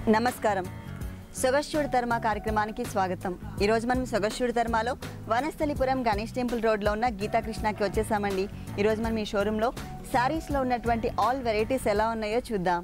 నమస్కారం సొగశ్యుడి తర్మ కార్యక్రమానికి స్వాగతం ఈరోజు మనం సొగశ్యుడి తర్మలో వనస్థలిపురం గణేష్ టెంపుల్ రోడ్లో ఉన్న గీతాకృష్ణకి వచ్చేసామండి ఈరోజు మనం ఈ షోరూంలో శారీస్లో ఉన్నటువంటి ఆల్ వెరైటీస్ ఎలా ఉన్నాయో చూద్దాం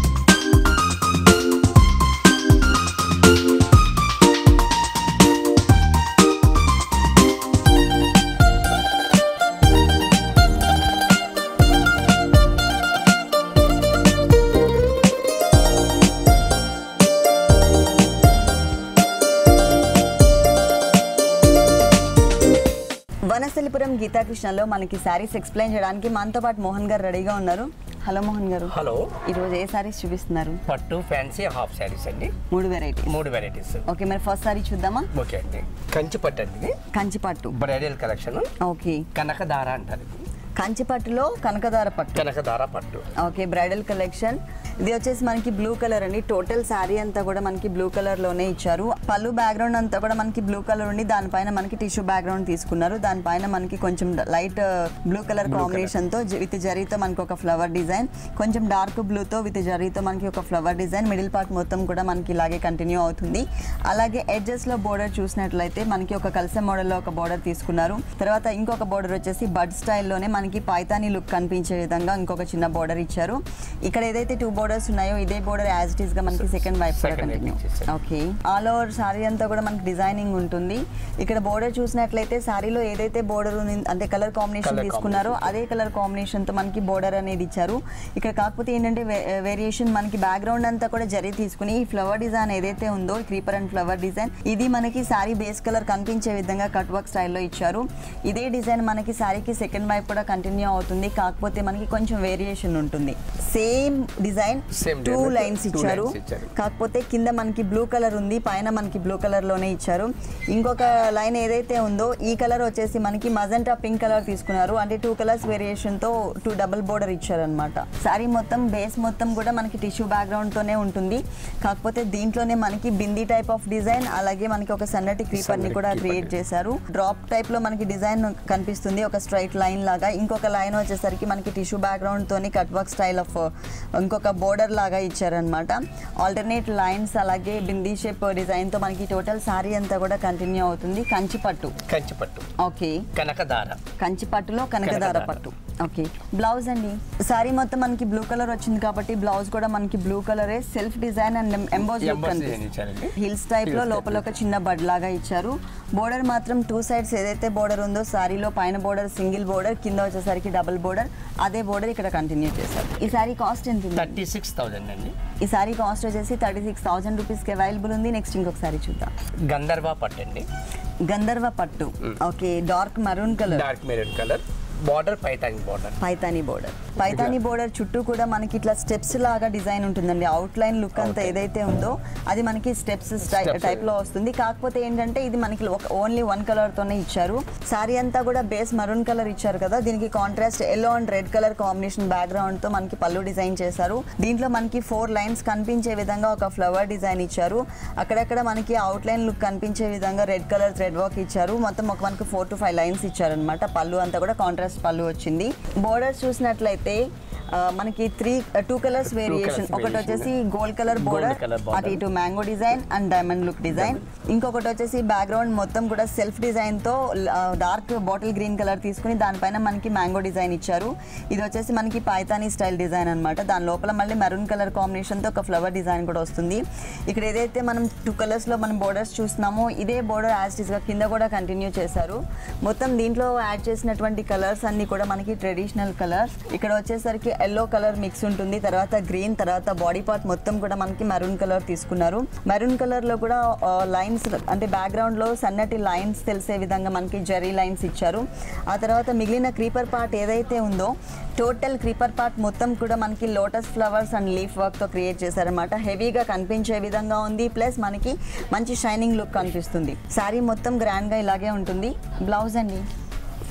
వనస్థలిపురం గీతాకృష్ణలో మనకి శారీస్ ఎక్స్ప్లెయిన్ చేయడానికి మనతో పాటు మోహన్ గారు రెడీగా ఉన్నారు హలో మోహన్ గారు హలో ఈరోజు ఏ శారీస్ చూపిస్తున్నారు పట్టు ఫ్యాన్సీ హాఫ్ శారీస్ అండి మూడు వెరైటీస్ మూడు వెరైటీస్ ఓకే మరి ఫస్ట్ సారీ చూద్దామా ఓకే అండి కంచి పట్టు అండి ఇది కంచిపట్టు బ్రైడల్ కలెక్షన్ ఓకే కనకదార అంటారు ఇది. కంచిపట్టులో కనకదార పట్టు కనకదార పట్టు ఓకే బ్రైడల్ కలెక్షన్ ఇది వచ్చేసి మనకి బ్లూ కలర్ అండి టోటల్ శారీ అంతా కూడా మనకి బ్లూ కలర్ లోనే ఇచ్చారు పళ్ళు బ్యాక్గ్రౌండ్ అంతా కూడా మనకి బ్లూ కలర్ ఉండి దానిపైన మనకి టిష్యూ బ్యాక్గ్రౌండ్ తీసుకున్నారు దానిపైన మనకి కొంచెం లైట్ బ్లూ కలర్ కాంబినేషన్ తో జ- విత్ జరీతో మనకి ఒక ఫ్లవర్ డిజైన్ కొంచెం డార్క్ బ్లూ తో విత్ జరీతో మనకి ఒక ఫ్లవర్ డిజైన్ మిడిల్ పార్ట్ మొత్తం కూడా మనకి ఇలాగే కంటిన్యూ అవుతుంది అలాగే ఎడ్జెస్ లో బోర్డర్ చూసినట్లయితే మనకి ఒక కలస మోడల్ లో ఒక బోర్డర్ తీసుకున్నారు తర్వాత ఇంకొక బోర్డర్ వచ్చేసి బడ్ స్టైల్లోనే మనకి పైతాని లుక్ కనిపించే విధంగా ఇంకొక చిన్న బోర్డర్ ఇచ్చారు ఇక్కడ ఏదైతే టూ బోర్డర్స్ ఉన్నాయో ఇదే బోర్డర్ యాజ్ ఇట్ ఈస్ గా మనకి సెకండ్ వైపు కూడా Second కంటిన్యూ వైపు ఇచ్చేసారు. ఓకే ఆల్ ఓవర్ సారీ అంతా కూడా మనకి డిజైనింగ్ ఉంటుంది ఇక్కడ బోర్డర్ చూసినట్లయితే సారీలో ఏదైతే బోర్డర్ ఉంది అంటే కలర్ కాంబినేషన్ Colour తీసుకున్నారో అదే కలర్ కాంబినేషన్ తో మనకి బోర్డర్ అనేది ఇచ్చారు ఇక్కడ కాకపోతే ఏంటంటే వేరియేషన్ మనకి బ్యాక్గ్రౌండ్ అంతా కూడా జరీ తీసుకుని ఈ ఫ్లవర్ డిజైన్ ఏదైతే ఉందో క్రీపర్ అండ్ ఫ్లవర్ డిజైన్ ఇది మనకి సారీ బేస్ కలర్ కనిపించే విధంగా కట్ వర్క్ స్టైల్లో ఇచ్చారు ఇదే డిజైన్ మనకి సారీకి సెకండ్ వైపు కూడా కంటిన్యూ అవుతుంది కాకపోతే మనకి కొంచెం వేరియేషన్ ఉంటుంది same design Same two design, lines two ఇచ్చారు lines ఇచ్చారు. కాకపోతే కింద మనకి బ్లూ కలర్ ఉంది పైన మనకి బ్లూ కలర్ లోనే ఇచ్చారు ఇంకొక లైన్ ఏదైతే ఉందో ఈ కలర్ వచ్చేసి మనకి మజంటా పింక్ కలర్ తీసుకున్నారు అంటే టూ కలర్స్ వేరియేషన్ తో టూ డబుల్ బోర్డర్ ఇచ్చారు అనమాట సారీ మొత్తం బేస్ మొత్తం కూడా మనకి టిష్యూ బ్యాక్గ్రౌండ్ తోనే ఉంటుంది కాకపోతే దీంట్లోనే మనకి బిందీ టైప్ ఆఫ్ డిజైన్ అలాగే మనకి ఒక సన్నటి క్రీపర్ ని సన్నటి కూడా creeper క్రియేట్ design. చేశారు డ్రాప్ టైప్ లో మనకి డిజైన్ కనిపిస్తుంది ఒక స్ట్రైట్ లైన్ లాగా ఇంకొక లైన్ వచ్చేసరికి మనకి టిష్యూ బ్యాక్గ్రౌండ్ తోని కట్ వర్క్ స్టైల్ ఆఫ్ ఇంకొక బోర్డర్ లాగా ఇచ్చారనమాట ఆల్టర్నేట్ లైన్స్ అలాగే బిందీ షేప్ డిజైన్ తో మనకి టోటల్ సారీ అంతా కూడా కంటిన్యూ అవుతుంది కంచి పట్టు కంచి పట్టు ఓకే కనకదార కంచి పట్టులో కనకదార కనకదార. పట్టు ఓకే బ్లౌజ్ అండి సారీ మొత్తం మనకి బ్లూ కలర్ వచ్చింది కాబట్టి బ్లౌజ్ కూడా మనకి బ్లూ కలరే self design and emboss look Emboss design కనిపిస్తుంది ఇచ్చారండి. హిల్స్ టైప్ లో Hills లోపల type ఒక చిన్న బడ్ లాగా ఇచ్చారు బోర్డర్ మాత్రం టూ సైడ్స్ ఏదైతే బోర్డర్ ఉందో సారీలో పైన బోర్డర్ సింగిల్ బోర్డర్ కింద వచ్చేసరికి డబుల్ బోర్డర్ అదే బోర్డర్ ఇక్కడ కంటిన్యూ చేశారు ఈ సారీ కాస్ట్ ఎంత ఉంది థర్టీ సిక్స్ థౌజండ్ అండి ఈ సారీ కాస్ట్ వచ్చేసి థర్టీ సిక్స్ థౌసండ్ రూపీస్కి అవైలబుల్ ఉంది నెక్స్ట్ ఇంకొక సారీ చూద్దాం గంధర్వ పట్టు అండి గంధర్వ పట్టు okay dark maroon colour dark maroon colour border Paithani border Paithani border Paithani border చుట్టూ కూడా మనకి ఇట్లా స్టెప్స్ లాగా డిజైన్ ఉంటుందండి అవుట్ లైన్ లుక్ అంతా Outline. ఏదైతే ఉందో అది మనకి స్టెప్స్ Steps. టైప్ లో వస్తుంది కాకపోతే ఏంటంటే ఇది మనకి ఓన్లీ వన్ కలర్ తోనే ఇచ్చారు సారీ అంతా కూడా బేస్ మరూన్ కలర్ ఇచ్చారు కదా దీనికి contrast yellow and red colour combination background తో మనకి పళ్ళు డిజైన్ చేశారు దీంట్లో మనకి ఫోర్ లైన్స్ కనిపించే విధంగా ఒక ఫ్లవర్ డిజైన్ ఇచ్చారు అక్కడక్కడ మనకి అవుట్ లైన్ లుక్ కనిపించే విధంగా రెడ్ కలర్ థ్రెడ్ వర్క్ ఇచ్చారు మొత్తం ఒక మనకి ఫోర్ టు ఫైవ్ లైన్స్ ఇచ్చారనమాట పళ్ళు అంతా కూడా కాంట్రాస్ట్ పళ్ళు వచ్చింది బోర్డర్స్ చూసినట్లయితే ఆ, మనకి three two colours variation colours ఒకటి variation. వచ్చేసి gold colour Gold border colour border. అటు ఇటు mango design and diamond look design ఇంకొకటి వచ్చేసి బ్యాక్గ్రౌండ్ మొత్తం కూడా సెల్ఫ్ డిజైన్ తో డార్క్ బాటిల్ గ్రీన్ కలర్ తీసుకుని దానిపైన మనకి మ్యాంగో డిజైన్ ఇచ్చారు ఇది వచ్చేసి మనకి పైతానీ స్టైల్ డిజైన్ అన్నమాట దాని లోపల మళ్ళీ మెరూన్ కలర్ కాంబినేషన్ తో ఒక ఫ్లవర్ డిజైన్ కూడా వస్తుంది ఇక్కడ ఏదైతే మనం టూ కలర్స్ లో మనం బోర్డర్స్ చూస్తున్నామో ఇదే బోర్డర్ యాజ్ గా కింద కూడా కంటిన్యూ చేశారు మొత్తం దీంట్లో యాడ్ చేసినటువంటి కలర్స్ అన్ని కూడా మనకి ట్రెడిషనల్ కలర్స్ ఇక్కడ వచ్చేసరికి ఎల్లో కలర్ మిక్స్ ఉంటుంది తర్వాత గ్రీన్ తర్వాత బాడీ పార్ట్ మొత్తం కూడా మనకి మెరూన్ కలర్ తీసుకున్నారు మెరూన్ కలర్ లో కూడా లైన్స్ అంటే బ్యాక్గ్రౌండ్ లో సన్నటి లైన్స్ తెలిసే విధంగా మనకి జరీ లైన్స్ ఇచ్చారు ఆ తర్వాత మిగిలిన క్రీపర్ పార్ట్ ఏదైతే ఉందో టోటల్ క్రీపర్ పార్ట్ మొత్తం కూడా మనకి lotus flowers and leaf work తో క్రియేట్ చేశారనమాట హెవీగా కనిపించే విధంగా ఉంది ప్లస్ మనకి మంచి షైనింగ్ లుక్ కనిపిస్తుంది శారీ మొత్తం గ్రాండ్ గా ఇలాగే ఉంటుంది బ్లౌజ్ అండి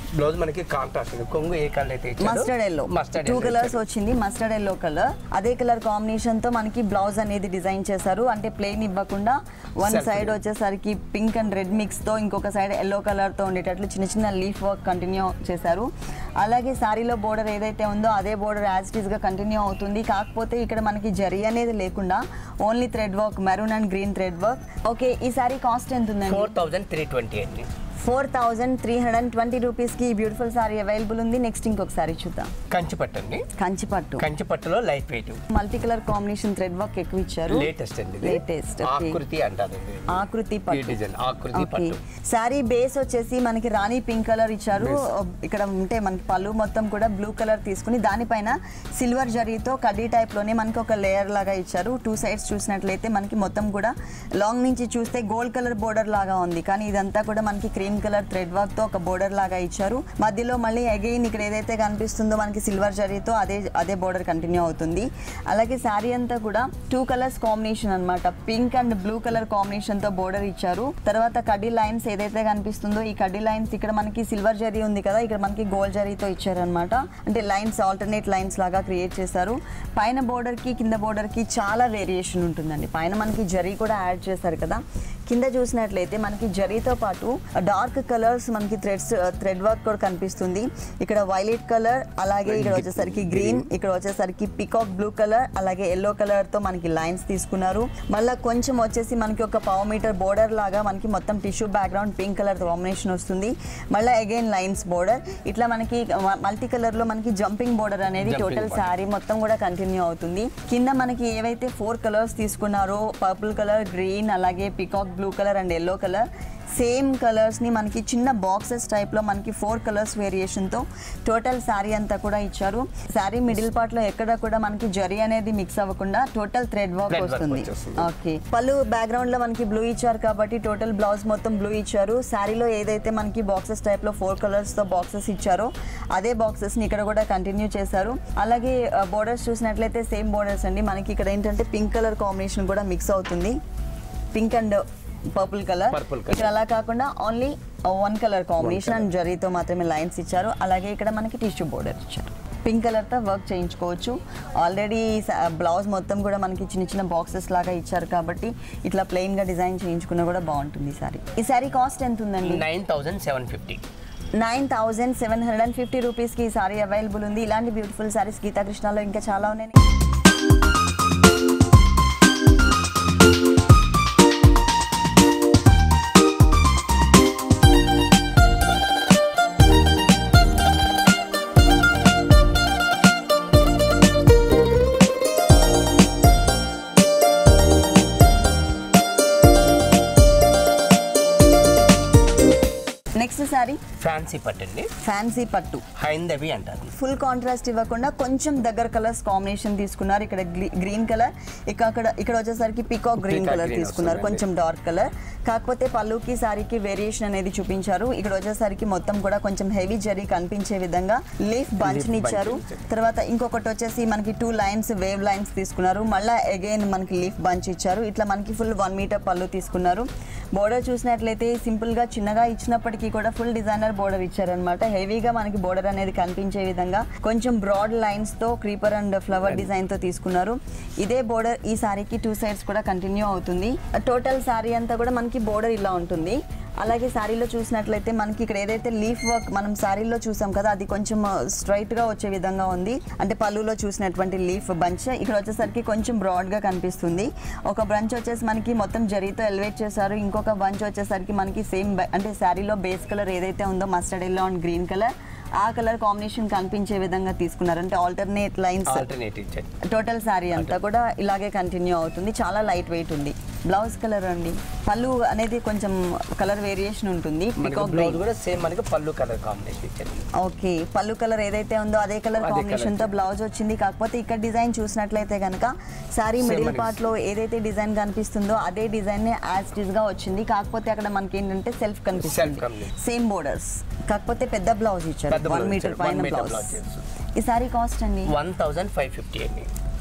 బ్లౌజ్ మనకి కాంట్రాస్ట్ ఉంది కొంగు ఏ కలర్ అయితే ఇచ్చారో mustard yellow mustard two colours వచ్చింది మస్టర్డ్ ఎల్లో కలర్ అదే కలర్ కాంబినేషన్ తో మనకి బ్లౌజ్ అనేది డిజైన్ చేశారు అంటే ప్లెయిన్ ఇవ్వకుండా వన్ Self సైడ్ design. వచ్చేసరికి పింక్ అండ్ రెడ్ మిక్స్ తో ఇంకొక సైడ్ ఎల్లో కలర్ తో ఉండేటట్లు చిన్న చిన్న లీఫ్ వర్క్ కంటిన్యూ చేశారు అలాగే శారీలో బోర్డర్ ఏదైతే ఉందో అదే బోర్డర్ యాజ్ ఇట్ గా కంటిన్యూ అవుతుంది కాకపోతే ఇక్కడ మనకి జరీ అనేది లేకుండా only thread work maroon and green thread work okay ఈ సారీ కాస్ట్ ఎంత ఉందండి ఫోర్ థౌజండ్ త్రీ ట్వంటీ అండి four thousand three hundred and twenty రూపీస్కి ఈ బ్యూటిఫుల్ సారీ అవైలబుల్ ఉంది నెక్స్ట్ ఇంకొక సారీ చూద్దాం కంచి పట్టు అండి కంచి పట్టు కంచి పట్టులో light weight multi colour combination thread work ఎక్కువ ఇచ్చారు లేటెస్ట్ అండి ఇది. Latest, okay. ఆకృతి అంటారు ఇది. ఆకృతి ఈ పట్టు డిజైన్ ఆకృతి ఓకే పట్టు శారీ బేస్ వచ్చేసి మనకి రాణి పింక్ కలర్ ఇచ్చారు Base. ఇక్కడ ఉంటే మనకి పళ్ళు మొత్తం కూడా బ్లూ కలర్ తీసుకుని దానిపైన సిల్వర్ జరీతో కడ్డీ టైప్ లోనే మనకి ఒక లేయర్ లాగా ఇచ్చారు టూ సైడ్స్ చూసినట్లయితే మనకి మొత్తం కూడా లాంగ్ నుంచి చూస్తే గోల్డ్ కలర్ బోర్డర్ లాగా ఉంది కానీ ఇదంతా కూడా మనకి క్రీమ్ కలర్ థ్రెడ్ వర్క్ తో ఒక బోర్డర్ లాగా ఇచ్చారు మధ్యలో మళ్ళీ అగైన్ ఇక్కడ ఏదైతే కనిపిస్తుందో మనకి సిల్వర్ జరీతో అదే అదే బోర్డర్ కంటిన్యూ అవుతుంది అలాగే శారీ అంతా కూడా టూ కలర్స్ కాంబినేషన్ అన్నమాట pink and blue colour combination తో బోర్డర్ ఇచ్చారు తర్వాత కడ్డీ లైన్స్ ఏదైతే కనిపిస్తుందో ఈ కడ్డీ లైన్స్ ఇక్కడ మనకి సిల్వర్ జరీ ఉంది కదా ఇక్కడ మనకి గోల్డ్ జరీతో ఇచ్చారనమాట అంటే లైన్స్ ఆల్టర్నేట్ లైన్స్ లాగా క్రియేట్ చేశారు పైన బోర్డర్ కి కింద బోర్డర్ కి చాలా వేరియేషన్ ఉంటుందండి పైన మనకి జరీ కూడా యాడ్ చేశారు కదా కింద చూసినట్లయితే మనకి జరీతో పాటు డార్క్ కలర్స్ మనకి థ్రెడ్స్ థ్రెడ్ వర్క్ కూడా కనిపిస్తుంది ఇక్కడ వైలెట్ కలర్ అలాగే ఇక్కడ వచ్చేసరికి గ్రీన్ ఇక్కడ వచ్చేసరికి పికాక్ బ్లూ కలర్ అలాగే ఎల్లో కలర్ తో మనకి లైన్స్ తీసుకున్నారు మళ్ళీ కొంచెం వచ్చేసి మనకి ఒక పావు మీటర్ బోర్డర్ లాగా మనకి మొత్తం tissue background pink colour combination వస్తుంది మళ్ళీ అగైన్ లైన్స్ బోర్డర్ ఇట్లా మనకి మల్టీ కలర్ లో మనకి జంపింగ్ బోర్డర్ అనేది Jumping టోటల్ border. శారీ మొత్తం కూడా కంటిన్యూ అవుతుంది కింద మనకి ఏవైతే ఫోర్ కలర్స్ తీసుకున్నారో పర్పుల్ కలర్ గ్రీన్ అలాగే peacock blue colour and yellow colour same కలర్స్ని మనకి చిన్న బాక్సెస్ టైప్లో మనకి ఫోర్ కలర్స్ వేరియేషన్తో టోటల్ శారీ అంతా కూడా ఇచ్చారు శారీ మిడిల్ పార్ట్లో ఎక్కడ కూడా మనకి జరీ అనేది మిక్స్ అవ్వకుండా total thread work Thread work వస్తుంది వచ్చేస్తుంది. ఓకే పళ్ళు బ్యాక్గ్రౌండ్ లో మనకి బ్లూ ఇచ్చారు కాబట్టి టోటల్ బ్లౌజ్ మొత్తం బ్లూ ఇచ్చారు శారీలో ఏదైతే మనకి బాక్సెస్ టైప్ లో ఫోర్ కలర్స్ తో బాక్సెస్ ఇచ్చారో అదే బాక్సెస్ ని ఇక్కడ కూడా కంటిన్యూ చేశారు అలాగే బోర్డర్స్ చూసినట్లయితే సేమ్ బోర్డర్స్ అండి మనకి ఇక్కడ ఏంటంటే పింక్ కలర్ కాంబినేషన్ కూడా మిక్స్ అవుతుంది pink and purple colour Purple colour. ఇక్కడ అలా కాకుండా only one colour combination and జరీతో మాత్రమే లైన్స్ ఇచ్చారు అలాగే ఇక్కడ మనకి టిష్యూ బోర్డర్ ఇచ్చారు పింక్ కలర్తో వర్క్ చేయించుకోవచ్చు ఆల్రెడీ బ్లౌజ్ మొత్తం కూడా మనకి చిన్న చిన్న బాక్సెస్ లాగా ఇచ్చారు కాబట్టి ఇట్లా ప్లెయిన్గా డిజైన్ చేయించుకున్నా కూడా బాగుంటుంది ఈ సారీ ఈ సారీ కాస్ట్ ఎంత ఉందండి nine thousand seven fifty nine thousand seven hundred and fifty రూపీస్కి ఈ సారీ అవైలబుల్ ఉంది ఇలాంటి బ్యూటిఫుల్ సారీస్ గీతా కృష్ణలో ఇంకా చాలా ఉన్నాయి నెక్స్ట్ సారీ ఫ్యాన్సీ పట్టు అండి ఫ్యాన్సీ పట్టు హైందవి అంటారు ఫుల్ కాంట్రాస్ట్ ఇవ్వకుండా కొంచెం దగ్గర కలర్స్ కాంబినేషన్ తీసుకున్నారు ఇక్కడ గ్రీన్ కలర్ ఇక అక్కడ ఇక్కడ వచ్చేసరికి peacock green Peacock colour green తీసుకున్నారు వస్తుందండి. కొంచెం డార్క్ కలర్ కాకపోతే పళ్ళుకి సారీకి వేరియేషన్ అనేది చూపించారు ఇక్కడ వచ్చేసరికి మొత్తం కూడా కొంచెం హెవీ జరీ కనిపించే విధంగా లీఫ్ బంచ్ ని bunch ఇచ్చారు ఇచ్చారు. తర్వాత ఇంకొకటి వచ్చేసి మనకి టూ లైన్స్ వేవ్ లైన్స్ తీసుకున్నారు మళ్ళీ అగైన్ మనకి లీఫ్ బంచ్ ఇచ్చారు ఇట్లా మనకి ఫుల్ వన్ మీటర్ పళ్ళు తీసుకున్నారు బోర్డర్ చూసినట్లయితే సింపుల్ గా చిన్నగా ఇచ్చినప్పటికీ కూడా ఫుల్ డిజైనర్ బోర్డర్ ఇచ్చారనమాట హెవీగా మనకి బోర్డర్ అనేది కనిపించే విధంగా కొంచెం బ్రాడ్ లైన్స్ తో క్రీపర్ అండ్ ఫ్లవర్ డిజైన్ తో తీసుకున్నారు ఇదే బోర్డర్ ఈ సారీకి టూ సైడ్స్ కూడా కంటిన్యూ అవుతుంది టోటల్ సారీ అంతా కూడా మనకి బోర్డర్ ఇలా ఉంటుంది అలాగే శారీలో చూసినట్లయితే మనకి ఇక్కడ ఏదైతే లీఫ్ వర్క్ మనం శారీలో చూసాం కదా అది కొంచెం స్ట్రైట్ గా వచ్చే విధంగా ఉంది అంటే పళ్ళులో చూసినటువంటి లీఫ్ బంచ్ ఇక్కడ వచ్చేసరికి కొంచెం బ్రాడ్ గా కనిపిస్తుంది ఒక బంచ్ వచ్చేసి మనకి మొత్తం జరీతో ఎలివేట్ చేశారు ఇంకొక బంచ్ వచ్చేసరికి మనకి సేమ్ అంటే శారీలో బేస్ కలర్ ఏదైతే ఉందో mustard yellow and green colour ఆ కలర్ కాంబినేషన్ కనిపించే విధంగా తీసుకున్నారు అంటే ఆల్టర్నేట్ లైన్స్ ఆల్టర్నేట్ ఇచ్చారు టోటల్ శారీ అంతా కూడా ఇలాగే కంటిన్యూ అవుతుంది చాలా లైట్ వెయిట్ ఉంది బ్లౌజ్ కలర్ అండి పళ్ళు అనేది కొంచెం కలర్ వేరియేషన్ ఉంటుంది మనకి పికాక్ బ్లౌజ్ కూడా సేమ్ మనకి పళ్ళు కలర్ కాంబినేషన్ ఇచ్చారు ఓకే పళ్ళు కలర్ ఏదైతే ఉందో అదే కలర్ అదే కాంబినేషన్ తో colour. బ్లౌజ్ వచ్చింది కాకపోతే ఇక్కడ డిజైన్ చూసినట్లయితే కనుక సారీ Same మిడిల్ మనకి. పార్ట్ లో ఏదైతే డిజైన్ కనిపిస్తుందో అదే డిజైన్ యాజ్ ఇట్ గా వచ్చింది కాకపోతే అక్కడ మనకి ఏంటంటే సెల్ఫ్ కనిపిస్తుంది కనిపిస్తుంది. సేమ్ బోర్డర్స్ కాకపోతే పెద్ద బ్లౌజ్ ఇచ్చారు పెద్ద వన్ blouse మీటర్ ఇచ్చారు. పైన One meter బ్లౌజ్ blouse చేస్తారు. ఈ సారీ కాస్ట్ అండి వన్ థౌజండ్ ఫైవ్ ఫిఫ్టీ అండి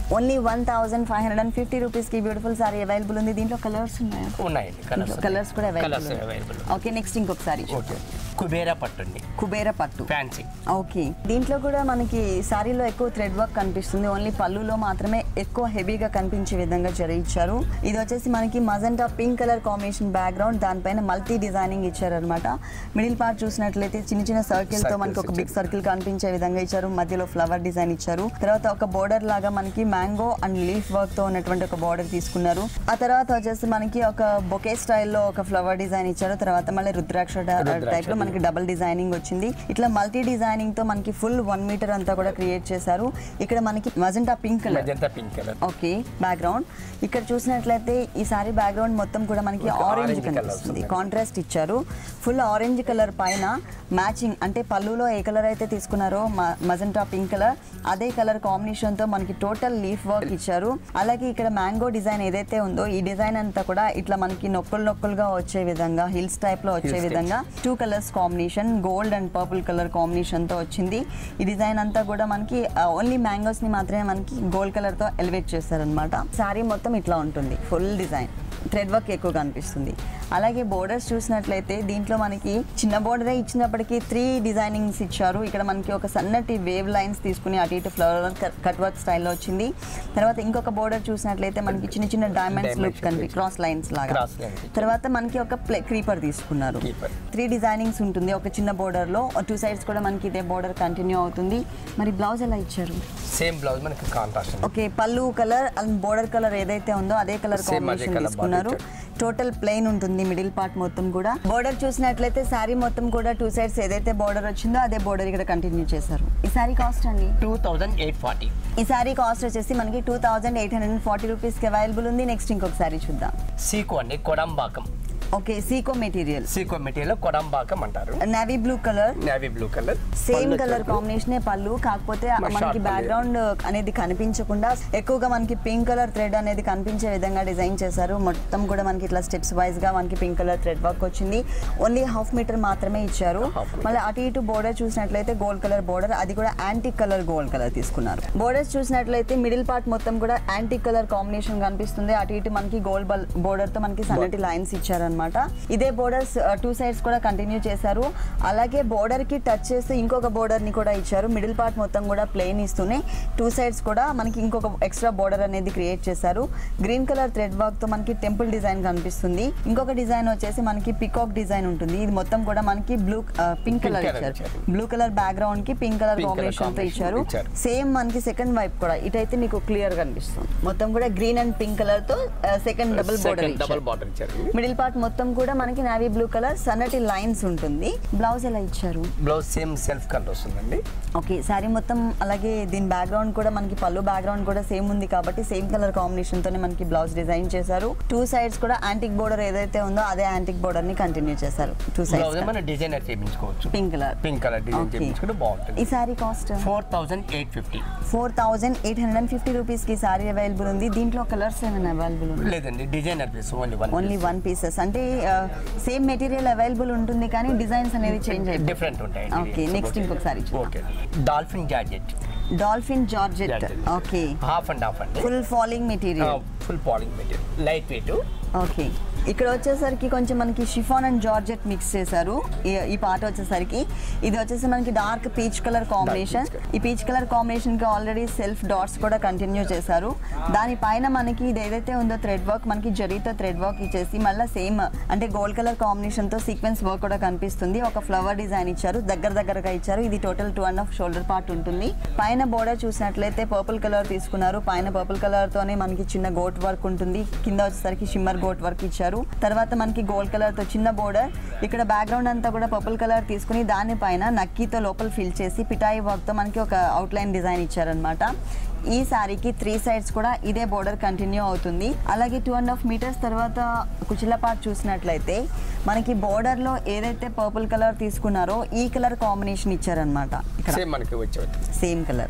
only one thousand five hundred and fifty రూపీస్కి బ్యూటిఫుల్ సారీ అవైలబుల్ ఉంది దీంట్లో కలర్స్ ఉన్నాయా ఉన్నాయండి కలర్స్ కలర్స్ కూడా colours available available okay next ఇంకొకసారి ఓకే కుబేరా పట్టుండి కుబేర పట్టు ఫ్యాన్సీ ఓకే దీంట్లో కూడా మనకి సారీలో ఎక్కువ థ్రెడ్ వర్క్ కనిపిస్తుంది ఓన్లీ పళ్ళులో మాత్రమే ఎక్కువ హెవీగా కనిపించే విధంగా జరిగించారు ఇది వచ్చేసి మనకి magenta pink colour combination background దానిపైన మల్టీ డిజైనింగ్ ఇచ్చారనమాట మిడిల్ పార్ట్ చూసినట్లయితే చిన్న చిన్న సర్కిల్ తో మనకి ఒక బిగ్ సర్కిల్ కనిపించే విధంగా ఇచ్చారు మధ్యలో ఫ్లవర్ డిజైన్ ఇచ్చారు తర్వాత ఒక బోర్డర్ లాగా మనకి మ్యాంగో అండ్ లీఫ్ వర్క్ తో ఉన్నటువంటి ఒక బోర్డర్ తీసుకున్నారు ఆ తర్వాత వచ్చేసి మనకి ఒక బొకే స్టైల్లో ఒక ఫ్లవర్ డిజైన్ ఇచ్చారు తర్వాత మళ్ళీ రుద్రాక్ష రుద్రాక్ష టైప్ లో మనకి డబుల్ డిజైనింగ్ వచ్చింది ఇట్లా మల్టీ డిజైనింగ్ తో మనకి ఫుల్ వన్ మీటర్ అంతా కూడా క్రియేట్ చేశారు ఇక్కడ మనకి magenta pink colour magenta pink colour okay background ఇక్కడ చూసినట్లయితే ఈ సారీ బ్యాక్గ్రౌండ్ మొత్తం కూడా మనకి ఒక ఆరెంజ్ orange colour కనిపిస్తుంది వస్తుంది. కాంట్రాస్ట్ ఇచ్చారు ఫుల్ ఆరెంజ్ కలర్ పైన మ్యాచింగ్ అంటే పళ్ళులో ఏ కలర్ అయితే తీసుకున్నారో మజంటా పింక్ కలర్ అదే కలర్ కాంబినేషన్ తో మనకి టోటల్ లీఫ్ వర్క్ ఇచ్చారు అలాగే ఇక్కడ మ్యాంగో డిజైన్ ఏదైతే ఉందో ఈ డిజైన్ అంతా కూడా ఇట్లా మనకి నొక్కులు నొక్కులుగా వచ్చే విధంగా హిల్స్ టైప్ లో వచ్చే Hills type. విధంగా two colours combination gold and purple colour combination తో వచ్చింది ఈ డిజైన్ అంతా కూడా మనకి ఓన్లీ మ్యాంగోస్ ని మాత్రమే మనకి గోల్డ్ కలర్ తో ఎలివేట్ చేస్తారనమాట సారీ మొత్తం ఇట్లా ఉంటుంది ఫుల్ డిజైన్ థ్రెడ్ వర్క్ ఎక్కువ కనిపిస్తుంది అలాగే బోర్డర్స్ చూసినట్లయితే దీంట్లో మనకి చిన్న బోర్డరే ఇచ్చినప్పటికీ త్రీ డిజైనింగ్స్ ఇచ్చారు ఇక్కడ మనకి ఒక సన్నటి వేవ్ లైన్స్ తీసుకుని అటు ఇటు ఫ్లవర్ కట్ వర్క్ స్టైల్లో వచ్చింది తర్వాత ఇంకొక బోర్డర్ చూసినట్లయితే మనకి చిన్న చిన్న డైమండ్స్ లుక్ Dimensions కనిపి ఇచ్చారు. క్రాస్ లైన్స్ లాగా Cross lines. తర్వాత మనకి ఒక ప్లే క్రీపర్ తీసుకున్నారు Creeper. త్రీ డిజైనింగ్స్ ఉంటుంది ఒక చిన్న బోర్డర్ లో టూ సైడ్స్ కూడా మనకి ఇదే బోర్డర్ కంటిన్యూ అవుతుంది మరి బ్లౌజ్ ఎలా ఇచ్చారు సేమ్ బ్లౌజ్ మనకి contrast okay pallu colour and border colour ఏదైతే ఉందో అదే కలర్ Same అదే కాంబినేషన్ colour తీసుకున్నారు border టోటల్ ప్లెయిన్ ఉంటుంది మిడిల్ పార్ట్ మొత్తం కూడా బోర్డర్ చూసినట్లయితే శారీ మొత్తం కూడా టూ సైడ్స్ ఏదైతే బోర్డర్ వచ్చిందో అదే బోర్డర్ ఇక్కడ కంటిన్యూ చేశారు ఈ శారీ కాస్ట్ అండి టూ థౌజండ్ ఎయిట్ ఫార్టీ ఈ శారీ కాస్ట్ వచ్చేసి మనకి two thousand eight hundred forty రూపీస్కి అవైలబుల్ ఉంది నెక్స్ట్ ఇంకొక శారీ చూద్దాం సీకో అండి కొడంబాకం ఓకే సీకో మెటీరియల్ సీకో మెటీరియల్ కొడంబాకం అంటారు navy blue colour navy blue colour same colour combination pallu కాకపోతే మా మనకి short బ్యాక్గ్రౌండ్ అనేది కనిపించకుండా ఎక్కువగా మనకి పింక్ కలర్ థ్రెడ్ అనేది కనిపించే విధంగా డిజైన్ చేశారు మొత్తం కూడా మనకి ఇట్లా స్టెప్స్ వైజ్ గా మనకి పింక్ కలర్ థ్రెడ్ వర్క్ వచ్చింది ఓన్లీ హాఫ్ మీటర్ మాత్రమే ఇచ్చారు Half meter. మళ్ళీ అటు ఇటు బోర్డర్ చూసినట్లయితే గోల్డ్ కలర్ బోర్డర్ అది కూడా యాంటిక్ కలర్ గోల్డ్ కలర్ తీసుకున్నారు బోర్డర్స్ చూసినట్లయితే మిడిల్ పార్ట్ మొత్తం కూడా యాంటిక్ కలర్ కాంబినేషన్ కనిపిస్తుంది అటు ఇటు మనకి గోల్డ్ బోర్డర్ తో మనకి సన్నటి లైన్స్ ఇచ్చారనమాట ఇదే బోర్డర్స్ టూ సైడ్స్ కూడా కంటిన్యూ చేశారు అలాగే బోర్డర్ కి టచ్ చేస్తూ ఇంకొక బోర్డర్ ని కూడా ఇచ్చారు మిడిల్ పార్ట్ మొత్తం కూడా ప్లెయిన్ ఇస్తూనే టూ సైడ్స్ కూడా మనకి ఇంకొక ఎక్స్ట్రా బోర్డర్ అనేది క్రియేట్ చేశారు గ్రీన్ కలర్ థ్రెడ్ వర్క్ తో మనకి టెంపుల్ డిజైన్ కనిపిస్తుంది ఇంకొక డిజైన్ వచ్చేసి మనకి పికాక్ డిజైన్ ఉంటుంది ఇది మొత్తం కూడా మనకి బ్లూ పింక్ కలర్ colour ఇచ్చారు ఇచ్చారు. బ్లూ కలర్ బ్యాక్గ్రౌండ్ కి pink colour Pink colour combination తో combination ఇచ్చారు ఇచ్చారు. సేమ్ మనకి సెకండ్ వైపు కూడా ఇటైతే మీకు క్లియర్ కనిపిస్తుంది మొత్తం కూడా గ్రీన్ అండ్ పింక్ కలర్ తో second double border double border ఇచ్చారు మిడిల్ పార్ట్ మొత్తం కూడా మనకి నావీ బ్లూ కలర్ సన్నటి లైన్స్ ఉంటుంది బ్లౌజ్ ఎలా ఇచ్చారు బ్లౌజ్ సేమ్ సెల్ఫ్ కలర్ వస్తుందండి ఓకే శారీ మొత్తం అలాగే దీని బ్యాక్గ్రౌండ్ కూడా మనకి పళ్ళు బ్యాక్గ్రౌండ్ కూడా సేమ్ ఉంది కాబట్టి సేమ్ కలర్ కాంబినేషన్ తోనే మనకి బ్లౌజ్ డిజైన్ చేశారు టూ సైడ్స్ కూడా యాంటిక్ బోర్డర్ ఏదైతే ఉందో అదే యాంటిక్ బోర్డర్ ని కంటిన్యూ చేశారు టూ బ్లౌజ్ సైడ్స్ మన డిజైనర్ చేయించుకోవచ్చు pink colour pink colour design Okay. చేయించుకుంటే ఈ బాగుంటుంది sari cost four thousand eight fifty four thousand eight hundred and fifty rupees కి సారీ అవైలబుల్ ఉంది దీంట్లో కలర్స్ ఏమైనా అవైలబుల్ ఉంది లేదండి designer piece only one only one pieces అంటే సేమ్ మెటీరియల్ అవైలబుల్ ఉంటుంది కానీ డిజైన్స్ అనేది చేంజ్ అయిపోతుంది డిఫరెంట్ ఉంటాయి Okay, next ఇంకొకసారి చూద్దాం. Okay dolphin georgette dolphin georgette Georgette. Okay half and half అండి full falling material full falling material light weight okay ఇక్కడ వచ్చేసరికి కొంచెం మనకి షిఫాన్ అండ్ జార్జెట్ మిక్స్ చేశారు ఈ- ఈ పాట వచ్చేసరికి ఇది వచ్చేసి మనకి dark peach colour combination peach ఈ పీచ్ కలర్ కాంబినేషన్ కి ఆల్రెడీ సెల్ఫ్ డాట్స్ కూడా కంటిన్యూ చేశారు దానిపైన మనకి ఇది ఏదైతే ఉందో థ్రెడ్ వర్క్ మనకి జరీతో థ్రెడ్ వర్క్ ఇచ్చేసి మళ్ళీ సేమ్ అంటే గోల్డ్ కలర్ కాంబినేషన్ తో సీక్వెన్స్ వర్క్ కూడా కనిపిస్తుంది ఒక ఫ్లవర్ డిజైన్ ఇచ్చారు దగ్గర దగ్గరగా ఇచ్చారు ఇది total two and half shoulder part ఉంటుంది పైన బోర్డర్ చూసినట్లయితే పర్పుల్ కలర్ తీసుకున్నారు పైన పర్పుల్ కలర్ తోనే మనకి చిన్న గోట్ వర్క్ ఉంటుంది కింద వచ్చేసరికి షిమ్మర్ గోట్ వర్క్ ఇచ్చారు తర్వాత మనకి గోల్డ్ కలర్ తో చిన్న బోర్డర్ ఇక్కడ బ్యాక్గ్రౌండ్ అంతా కూడా పర్పుల్ కలర్ తీసుకుని దానిపైన నక్కీతో లోపల ఫిల్ చేసి పిటాయి వర్క్ తో మనకి ఒక అవుట్లైన్ డిజైన్ ఇచ్చారనమాట ఈ శారీకి త్రీ సైడ్స్ కూడా ఇదే బోర్డర్ కంటిన్యూ అవుతుంది అలాగే టూ అండ్ హాఫ్ మీటర్స్ తర్వాత కుచిల పార్ట్ చూసినట్లయితే మనకి border లో ఏదైతే పర్పుల్ కలర్ తీసుకున్నారో ఈ కలర్ కాంబినేషన్ ఇచ్చారనమాట ఇక్కడ సేమ్ మనకి వచ్చేది సేమ్ కలర్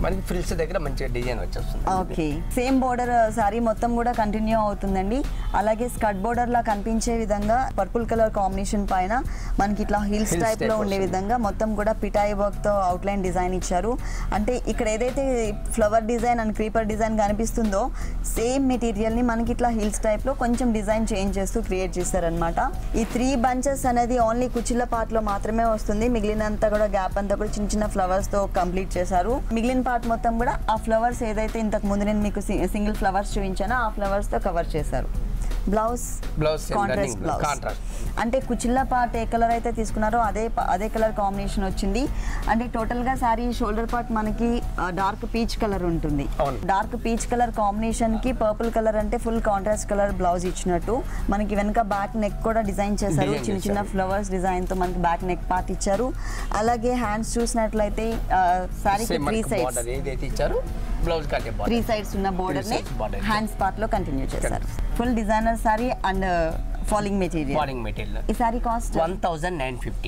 మనకి ఫ్రిల్స్ దగ్గర మంచిగా డిజైన్ వచ్చేస్తుంది ఓకే సేమ్ బోర్డర్ సారీ మొత్తం కూడా కంటిన్యూ అవుతుందండి అలాగే స్కర్ట్ బోర్డర్ లా కనిపించే విధంగా పర్పుల్ కలర్ కాంబినేషన్ పైన మనకి ఇట్లా హిల్స్ Hills టైప్ లో type ఉండే వస్తుంది. విధంగా మొత్తం కూడా పిటాయి వర్క్ తో అవుట్లైన్ డిజైన్ ఇచ్చారు అంటే ఇక్కడ ఏదైతే flower design and creeper design కనిపిస్తుందో సేమ్ మెటీరియల్ ని మనకి ఇట్లా హిల్స్ టైప్ లో కొంచెం డిజైన్ చేంజ్ చేస్తూ క్రియేట్ చేశారనమాట ఈ త్రీ బంచెస్ అనేది ఓన్లీ కుచిళ్ళ పార్ట్ లో మాత్రమే వస్తుంది మిగిలినంతా కూడా గ్యాప్ అంతా కూడా చిన్న చిన్న ఫ్లవర్స్ తో కంప్లీట్ చేశారు మిగిలిన పార్ట్ మొత్తం కూడా ఆ ఫ్లవర్స్ ఏదైతే ఇంతకు ముందు నేను మీకు సింగిల్ ఫ్లవర్స్ చూపించానో ఆ ఫ్లవర్స్ తో కవర్ చేశారు blouse blouse contrast running blouse contrast అంటే కుచిల్ల పార్ట్ ఏ కలర్ అయితే తీసుకున్నారో అదే ప- అదే కలర్ కాంబినేషన్ వచ్చింది అంటే టోటల్ గా సారీ షోల్డర్ పార్ట్ మనకి డార్క్ పీచ్ కలర్ ఉంటుంది అవును. డార్క్ పీచ్ కలర్ కాంబినేషన్ కి పర్పుల్ కలర్ అంటే ఫుల్ కాంట్రాస్ట్ కలర్ బ్లౌజ్ ఇచ్చినట్టు మనకి వెనక బ్యాక్ నెక్ కూడా డిజైన్ చేశారు Design చిన్న చిన్న చేశారు. ఫ్లవర్స్ డిజైన్ తో మనకి బ్యాక్ నెక్ పార్ట్ ఇచ్చారు అలాగే హ్యాండ్స్ చూసినట్లయితే సారీకి సేమ్ త్రీ మనకి సైడ్స్ బార్డర్ ఏదైతే ఇచ్చారు బ్లౌజ్ కట్టే త్రీ బార్డర్ సైడ్స్ ఉన్న బోర్డర్ ని sides border. హ్యాండ్స్ పార్ట్ లో కంటిన్యూ చేశారు full designer sari and falling material falling material ఈ sari cost one thousand nine fifty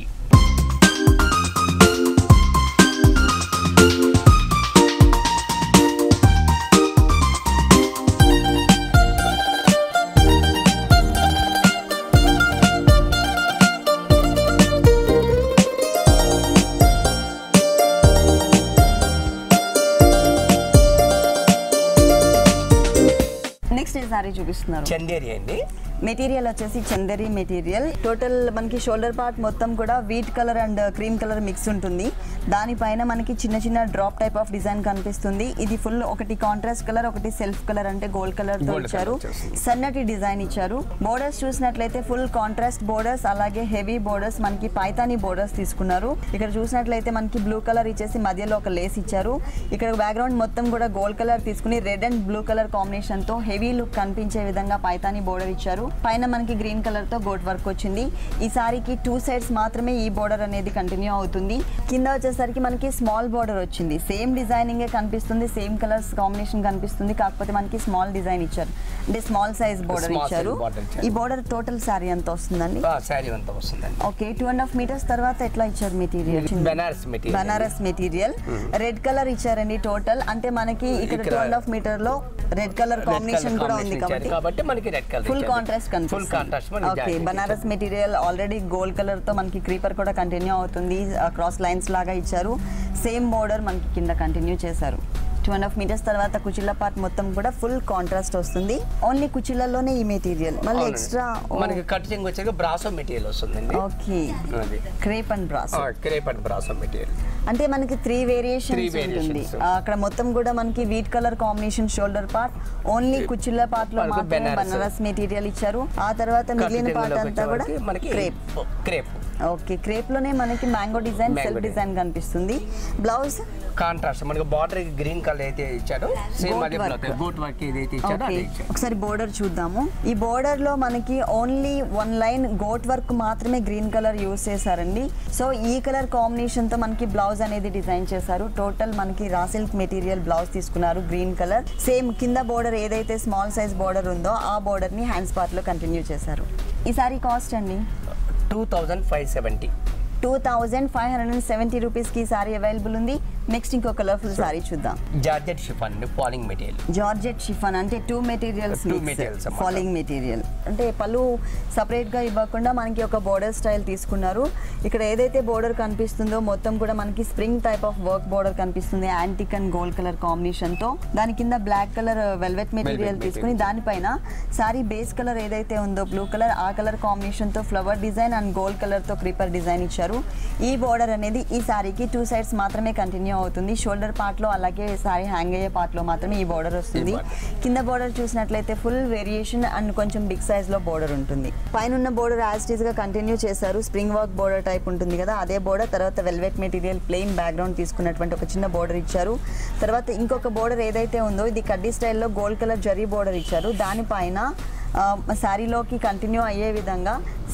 next ఈ సారీ చూపిస్తున్నారు చందేరి అండి మెటీరియల్ వచ్చేసి చందరి మెటీరియల్ టోటల్ మనకి షోల్డర్ పార్ట్ మొత్తం కూడా wheat colour and cream colour mix ఉంటుంది దానిపైన మనకి చిన్న చిన్న డ్రాప్ టైప్ ఆఫ్ డిజైన్ కనిపిస్తుంది ఇది ఫుల్ ఒకటి కాంట్రాస్ట్ కలర్ ఒకటి సెల్ఫ్ కలర్ అంటే గోల్డ్ కలర్ తో Gold ఇచ్చారు colour వచ్చేసింది. సన్నటి డిజైన్ ఇచ్చారు బోర్డర్స్ చూసినట్లయితే ఫుల్ కాంట్రాస్ట్ బోర్డర్స్ అలాగే హెవీ బోర్డర్స్ మనకి పైతాని బోర్డర్స్ తీసుకున్నారు ఇక్కడ చూసినట్లయితే మనకి బ్లూ కలర్ ఇచ్చేసి మధ్యలో ఒక లేస్ ఇచ్చారు ఇక్కడ బ్యాక్గ్రౌండ్ మొత్తం కూడా గోల్డ్ కలర్ తీసుకుని red and blue colour combination తో హెవీ లుక్ కనిపించే విధంగా పైతాని బోర్డర్ ఇచ్చారు పైన మనకి గ్రీన్ కలర్ తో గోట్ వర్క్ వచ్చింది ఈ సారీకి టూ సైడ్స్ మాత్రమే ఈ బోర్డర్ అనేది కంటిన్యూ అవుతుంది కింద వచ్చేసరికి మనకి స్మాల్ బోర్డర్ వచ్చింది సేమ్ డిజైనింగ్ కనిపిస్తుంది సేమ్ కలర్స్ కాంబినేషన్ కనిపిస్తుంది కాకపోతే మనకి స్మాల్ డిజైన్ ఇచ్చారు అంటే small size border Small size ఇచ్చారు border ఇచ్చారు. ఈ బోర్డర్ టోటల్ సారీ ఎంత వస్తుందండి శారీ అంతా వస్తుందండి okay two and half metres తర్వాత ఎట్లా ఇచ్చారు material Benares material Banaras material red colour ఇచ్చారండి టోటల్ అంటే మనకి ఇక్కడ ఇక్కడ టూ అండ్ హాఫ్ మీటర్ లో రెడ్ కలర్ కాంబినేషన్ కూడా ఉంది కాబట్టి కాబట్టి మనకి red colour full contrast full contrast okay Banaras material already gold colour తో మనకి క్రీపర్ కూడా కంటిన్యూ అవుతుంది క్రాస్ లైన్స్ లాగా ఇచ్చారు సేమ్ బోర్డర్ మనకి కింద కంటిన్యూ చేశారు టూ అండ్ హాఫ్ మీటర్స్ తర్వాత కుచిళ్ళ పార్ట్ మొత్తం కూడా ఫుల్ కాంట్రాస్ట్ వస్తుంది ఓన్లీ కుచిళ్ళలోనే ఈ మెటీరియల్ మళ్ళీ ఎక్స్ట్రా మనకి కటింగ్ వచ్చాక బ్రాసో మెటీరియల్ వస్తుందండి ఓకే అది crepe and brasso crepe and brasso material అంటే మనకి త్రీ వేరియేషన్స్ Three ఉంటుంది variations. ఆ, అక్కడ మొత్తం కూడా మనకి wheat colour combination shoulder part only కుచ్చిళ్ళ పార్ట్ లో మనకు మాత్రమే బెనారస్. బనారస్ మెటీరియల్ ఇచ్చారు ఆ తర్వాత మిగిలిన పార్ట్ అంతా కూడా మనకి క్రేప్ క్రేప్ ఓకే క్రేప్ లోనే మనకి mango design Mango self design. Design కనిపిస్తుంది బ్లౌజ్ కాంట్రాస్ట్ మనకి బార్డర్ గ్రీన్ కలర్ అయితే ఇచ్చాడో సేమ్ Goat అదే work. బ్లాక్ గోట్ వర్క్ ఏదైతే ఇచ్చాడో ఓకే అదే ఇచ్చాడు ఒకసారి బోర్డర్ చూద్దాము ఈ బోర్డర్ లో మనకి only one line gota work మాత్రమే గ్రీన్ కలర్ యూస్ చేశారండి సో ఈ కలర్ కాంబినేషన్ తో మనకి బ్లౌజ్ అనేది డిజైన్ చేశారు టోటల్ మనకి రా సిల్క్ మెటీరియల్ బ్లౌజ్ తీసుకున్నారు గ్రీన్ కలర్ సేమ్ కింద బోర్డర్ ఏదైతే స్మాల్ సైజ్ బోర్డర్ ఉందో ఆ బోర్డర్ ని హ్యాండ్స్ పార్ట్ లో కంటిన్యూ చేశారు ఈ సారీ కాస్ట్ అండి two thousand five seventy two thousand five hundred and seventy రూపీస్కి ఈ సారీ అవైలబుల్ ఉంది నెక్స్ట్ ఇంకో కలర్ఫుల్ సారీ చూద్దాం జార్జెట్ షిఫాన్ అండి ఫాలింగ్ మెటీరియల్ జార్జెట్ షిఫాన్ అంటే టూ మెటీరియల్స్ Two materials అన్నమాట. ఫాలింగ్ మెటీరియల్ అంటే పళ్ళు separate గా ఇవ్వకుండా మనకి ఒక బోర్డర్ స్టైల్ తీసుకున్నారు ఇక్కడ ఏదైతే బోర్డర్ కనిపిస్తుందో మొత్తం కూడా మనకి spring type of work border కనిపిస్తుంది antique and gold colour combination తో దాని కింద black colour velvet material Velvet తీసుకుని material. దానిపైన సారీ బేస్ కలర్ ఏదైతే ఉందో బ్లూ కలర్ ఆ కలర్ కాంబినేషన్ తో flower design and gold colour తో క్రీపర్ డిజైన్ ఇచ్చారు ఈ బోర్డర్ అనేది ఈ సారీకి టూ సైడ్స్ మాత్రమే కంటిన్యూ అవుతుంది షోల్డర్ పార్ట్ లో అలాగే సారీ హ్యాంగ్ అయ్యే పార్ట్ లో మాత్రమే ఈ బోర్డర్ వస్తుంది ఈ border. కింద బోర్డర్ చూసినట్లయితే ఫుల్ వేరియేషన్ అండ్ కొంచెం బిగ్ సైజ్ లో బోర్డర్ ఉంటుంది పైన ఉన్న బోర్డర్ యాజ్ గా కంటిన్యూ చేశారు స్ప్రింగ్ వర్క్ బోర్డర్ టైప్ ఉంటుంది కదా అదే బోర్డర్ తర్వాత వెల్వెట్ మెటీరియల్ ప్లెయిన్ బ్యాక్గ్రౌండ్ తీసుకున్నటువంటి ఒక చిన్న బోర్డర్ ఇచ్చారు తర్వాత ఇంకొక బోర్డర్ ఏదైతే ఉందో ఇది కడ్డీ స్టైల్లో గోల్డ్ కలర్ జరీ బోర్డర్ ఇచ్చారు దానిపైన ఆ, శారీలోకి కంటిన్యూ అయ్యే విధంగా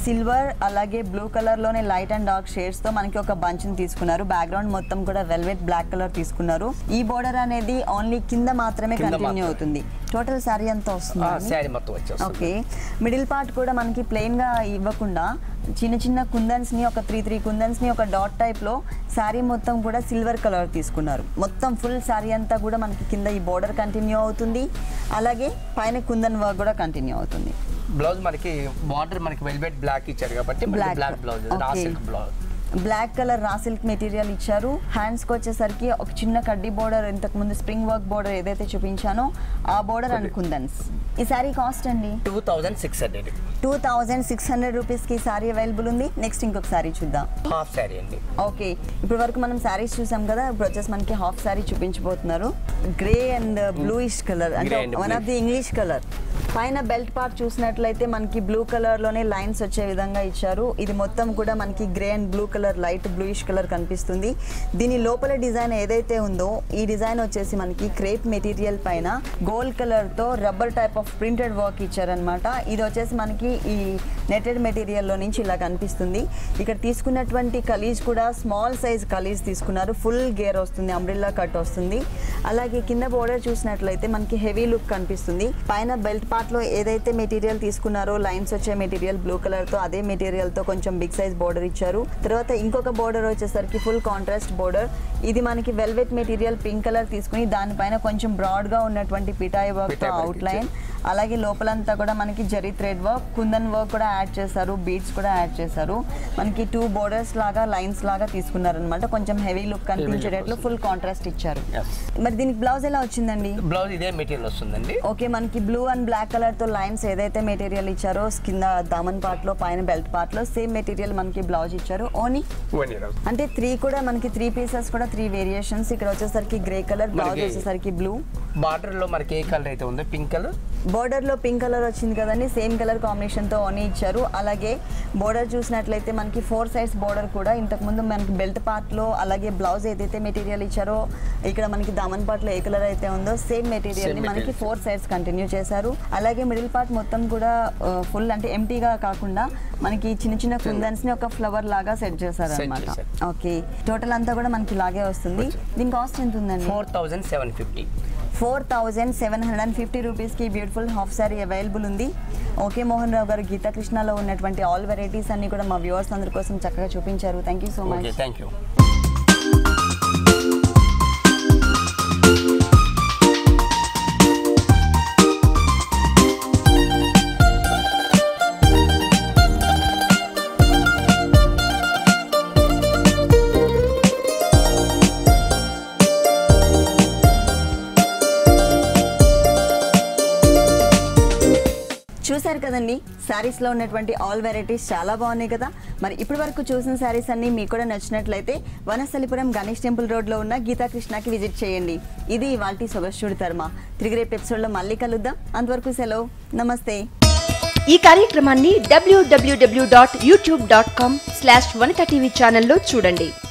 సిల్వర్ అలాగే బ్లూ కలర్ లోనే లైట్ అండ్ డార్క్ షేడ్స్ తో మనకి ఒక బంచ్ ని తీసుకున్నారు బ్యాక్గ్రౌండ్ మొత్తం కూడా వెల్వెట్ బ్లాక్ కలర్ తీసుకున్నారు ఈ బోర్డర్ అనేది ఓన్లీ కింద మాత్రమే కింద కంటిన్యూ మాత్రమే. అవుతుంది టోటల్ సారీ అంతా వస్తుంది శారీ మొత్తం వచ్చేస్తుంది ఓకే మిడిల్ పార్ట్ కూడా మనకి ప్లెయిన్ గా ఇవ్వకుండా చిన్న చిన్న కుందన్స్ ని ఒక త్రీ త్రీ కుందన్స్ ని ఒక డాట్ టైప్ లో శారీ మొత్తం కూడా సిల్వర్ కలర్ తీసుకున్నారు మొత్తం ఫుల్ శారీ అంతా కూడా మనకి కింద ఈ బోర్డర్ కంటిన్యూ అవుతుంది అలాగే పైన కుందన్ వర్క్ కూడా కంటిన్యూ అవుతుంది బ్లౌజ్ మనకి బార్డర్ మనకి వెల్వెట్ బ్లాక్ ఇచ్చారు కాబట్టి Black. బ్లాక్ బ్లౌజ్ రా Okay. Silk blouse black colour రా సిల్క్ మెటీరియల్ ఇచ్చారు హ్యాండ్స్కి వచ్చేసరికి ఒక చిన్న కడ్డీ బోర్డర్ ఇంతకు ముందు స్ప్రింగ్ వర్క్ బోర్డర్ ఏదైతే చూపించానో ఆ బోర్డర్ అండ్ కుందన్స్ ఈ సారీ కాస్ట్ అండి two thousand six hundred two thousand six hundred రూపీస్కి ఈ సారీ అవైలబుల్ ఉంది నెక్స్ట్ ఇంకొక సారీ చూద్దాం హాఫ్ శారీ అండి ఓకే ఇప్పుడు వరకు మనం శారీస్ చూసాం కదా ఇప్పుడు వచ్చేసి మనకి హాఫ్ శారీ చూపించబోతున్నారు గ్రే అండ్ బ్లూయిష్ కలర్ అంటే Grey and one of the English colour పైన బెల్ట్ పార్ట్ చూసినట్లయితే మనకి బ్లూ కలర్ లోనే లైన్స్ వచ్చే విధంగా ఇచ్చారు ఇది మొత్తం కూడా మనకి grey and blue colour light bluish colour కనిపిస్తుంది దీని లోపల డిజైన్ ఏదైతే ఉందో ఈ డిజైన్ వచ్చేసి మనకి క్రేప్ మెటీరియల్ పైన గోల్డ్ కలర్ తో rubber type of printed work ఇచ్చారనమాట ఇది వచ్చేసి మనకి ఈ నెటెడ్ మెటీరియల్ లో నుంచి ఇలా కనిపిస్తుంది ఇక్కడ తీసుకున్నటువంటి కలీజ్ కూడా స్మాల్ సైజ్ కలీజ్ తీసుకున్నారు ఫుల్ గేర్ వస్తుంది అంబ్రిల్లా కట్ వస్తుంది అలాగే కింద బోర్డర్ చూసినట్లయితే మనకి హెవీ లుక్ కనిపిస్తుంది పైన బెల్ట్ పార్ట్ లో ఏదైతే మెటీరియల్ తీసుకున్నారో లైన్స్ వచ్చే మెటీరియల్ బ్లూ కలర్ తో అదే మెటీరియల్ తో కొంచెం బిగ్ సైజ్ బోర్డర్ ఇచ్చారు తర్వాత ఇంకొక బోర్డర్ వచ్చేసరికి ఫుల్ కాంట్రాస్ట్ బోర్డర్ ఇది మనకి వెల్వెట్ మెటీరియల్ పింక్ కలర్ తీసుకుని దానిపైన కొంచెం బ్రాడ్ గా ఉన్నటువంటి పిటాయి వర్క్ తో పిటాయి work అవుట్ లైన్ అలాగే లోపలంతా కూడా మనకి zari thread work kundan work కూడా యాడ్ చేశారు బీడ్స్ కూడా యాడ్ చేశారు మనకి టూ బోర్డర్స్ లాగా లైన్స్ లాగా తీసుకున్నారనమాట కొంచెం హెవీ లుక్ కనిపించేటట్లు ఫుల్ కాంట్రాస్ట్ ఇచ్చారు Yes. మరి దీనికి బ్లౌజ్ ఎలా వచ్చిందండి బ్లౌజ్ ఇదే మెటీరియల్ వస్తుందండి ఓకే మనకి బ్లూ అండ్ బ్లాక్ కలర్ తో లైన్స్ ఏదైతే మెటీరియల్ ఇచ్చారో కింద దామన్ పార్ట్ లో పైన బెల్ట్ పార్ట్ లో సేమ్ మెటీరియల్ మనకి బ్లౌజ్ ఇచ్చారు ఓనీ వన్ ఇయర్ అంటే త్రీ కూడా మనకి త్రీ పీసెస్ కూడా త్రీ వేరియేషన్స్ ఇక్కడ వచ్చేసరికి గ్రే కలర్ బ్లౌజ్ మనకి- వచ్చేసరికి బ్లూ బార్డర్ లో మనకి ఏ కలర్ అయితే ఉందో పింక్ కలర్ బోర్డర్ లో పింక్ కలర్ వచ్చింది కదండి సేమ్ కలర్ కాంబినేషన్ తో ఓనీ ఇచ్చారు అలాగే బోర్డర్ చూసినట్లయితే మనకి ఫోర్ సైడ్స్ బోర్డర్ కూడా ఇంతకు ముందు మనకి బెల్ట్ పార్ట్ లో అలాగే బ్లౌజ్ ఏదైతే మెటీరియల్ ఇచ్చారో ఇక్కడ మనకి దామన్ పార్ట్ లో ఏ కలర్ అయితే ఉందో సేమ్ మెటీరియల్ ని Same మనకి material. ఫోర్ సైడ్స్ కంటిన్యూ చేశారు అలాగే మిడిల్ పార్ట్ మొత్తం కూడా ఫుల్ అంటే ఎంటీగా కాకుండా మనకి చిన్న చిన్న కుందన్స్ ని ఒక ఫ్లవర్ లాగా సెట్ చేశారు Set అనమాట చేశారు. ఓకే టోటల్ అంతా కూడా మనకి ఇలాగే వస్తుంది దీని కాస్ట్ ఎంత ఉందండి four thousand seven fifty four thousand seven hundred and fifty రూపీస్కి బ్యూటిఫుల్ హాఫ్ సారీ అవైలబుల్ ఉంది ఓకే మోహన్ రావు గారు గీతా కృష్ణలో ఉన్నటువంటి ఆల్ వెరైటీస్ అన్ని కూడా మా వ్యూవర్స్ అందరి కోసం చక్కగా చూపించారు thank you so much okay thank you చూశారు కదండి శారీస్ లో ఉన్నటువంటి ఆల్ వెరైటీస్ చాలా బాగున్నాయి కదా మరి ఇప్పటి వరకు చూసిన శారీస్ అన్ని మీకు కూడా నచ్చినట్లయితే వనస్థలిపురం గణేష్ టెంపుల్ రోడ్ లో ఉన్న గీతా కృష్ణకి విజిట్ చేయండి ఇది ఇవాల్టి సొగస్టుడి తర్మ తిరిగి రేపు ఎపిసోడ్ లో మళ్ళీ కలుద్దాం అంతవరకు సెలవు నమస్తే ఈ కార్యక్రమాన్ని WWW dot YouTube dot com slash Vanitha TV ఛానల్లో చూడండి